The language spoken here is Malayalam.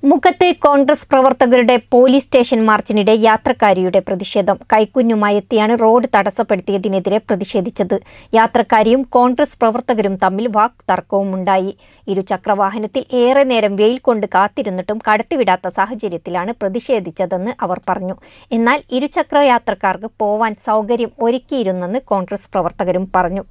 മുഖത്തെ കോൺഗ്രസ് പ്രവർത്തകരുടെ പോലീസ് സ്റ്റേഷൻ മാർച്ചിനിടെ യാത്രക്കാരിയുടെ പ്രതിഷേധം കൈക്കുഞ്ഞുമായി എത്തിയാണ് റോഡ് തടസ്സപ്പെടുത്തിയതിനെതിരെ പ്രതിഷേധിച്ചത് യാത്രക്കാരിയും കോൺഗ്രസ് പ്രവർത്തകരും തമ്മിൽ വാക് തർക്കവുമുണ്ടായി ഇരുചക്രവാഹനത്തിൽ ഏറെ നേരം വെയിൽ കൊണ്ട് കാത്തിരുന്നിട്ടും കടത്തിവിടാത്ത സാഹചര്യത്തിലാണ് പ്രതിഷേധിച്ചതെന്ന് അവർ പറഞ്ഞു എന്നാൽ ഇരുചക്ര യാത്രക്കാർക്ക് പോവാൻ സൗകര്യം ഒരുക്കിയിരുന്നെന്ന് കോൺഗ്രസ് പ്രവർത്തകരും പറഞ്ഞു